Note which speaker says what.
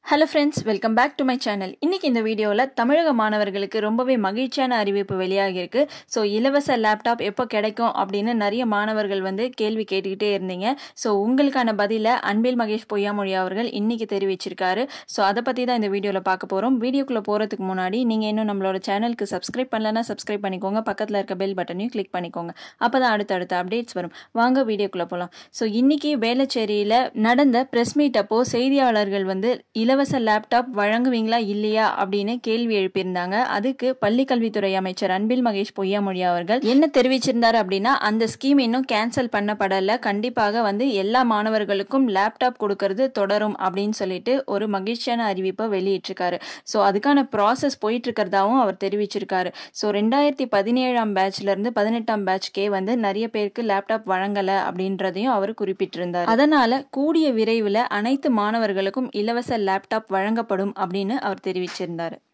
Speaker 1: hello friends welcome back to my channel இன்னைக்கு இந்த வீடியோவில் தமிழக மாணவர்களுக்கு ரொம்பவே மகிழ்ச்சியான அறிவிப்பு வெளியாகியிருக்கு ஸோ இலவச லேப்டாப் எப்போ கிடைக்கும் அப்படின்னு நிறைய மாணவர்கள் வந்து கேள்வி கேட்டுக்கிட்டே இருந்தீங்க ஸோ உங்களுக்கான பதிலை அன்பில் மகேஷ் பொய்யாமொழி அவர்கள் இன்னைக்கு தெரிவிச்சிருக்காரு ஸோ அதை பற்றி தான் இந்த வீடியோவில் பார்க்க போகிறோம் வீடியோக்குள்ளே போகிறதுக்கு முன்னாடி நீங்கள் இன்னும் நம்மளோட சேனலுக்கு சப்ஸ்கிரைப் பண்ணலன்னா சப்ஸ்கிரைப் பண்ணிக்கோங்க பக்கத்தில் இருக்க பெல் பட்டனையும் கிளிக் பண்ணிக்கோங்க அப்போ தான் அடுத்தடுத்த அப்டேட்ஸ் வரும் வாங்க வீடியோக்குள்ளே போகலாம் ஸோ இன்னைக்கு வேளச்சேரியில் நடந்த ப்ரெஸ் மீட் அப்போ செய்தியாளர்கள் வந்து இலவச லேப்டாப் வழங்குவீங்களா இல்லையா அப்படின்னு கேள்வி எழுப்பியிருந்தாங்க அதுக்கு பள்ளிக்கல்வித்துறை அமைச்சர் அன்பில் மகேஷ் பொய்யாமொழி அவர்கள் என்ன தெரிவிச்சிருந்தாரு அப்படின்னா அந்த ஸ்கீம் இன்னும் கேன்சல் பண்ணப்படல கண்டிப்பாக வந்து எல்லா மாணவர்களுக்கும் லேப்டாப் கொடுக்கறது தொடரும் அப்படின்னு சொல்லிட்டு ஒரு மகிழ்ச்சியான அறிவிப்பை வெளியிட்டிருக்காரு ஸோ அதுக்கான ப்ராசஸ் போயிட்டு இருக்கிறதாவும் அவர் தெரிவிச்சிருக்காரு ஸோ ரெண்டாயிரத்தி பதினேழாம் பேட்ச்ல இருந்து பதினெட்டாம் பேட்ச்க்கே வந்து நிறைய பேருக்கு லேப்டாப் வழங்கல அப்படின்றதையும் அவர் குறிப்பிட்டிருந்தார் அதனால கூடிய விரைவில் அனைத்து மாணவர்களுக்கும் இலவச லேப்டாப் வழங்கப்படும் அப்படின்னு அவர் தெரிவிச்சிருந்தார்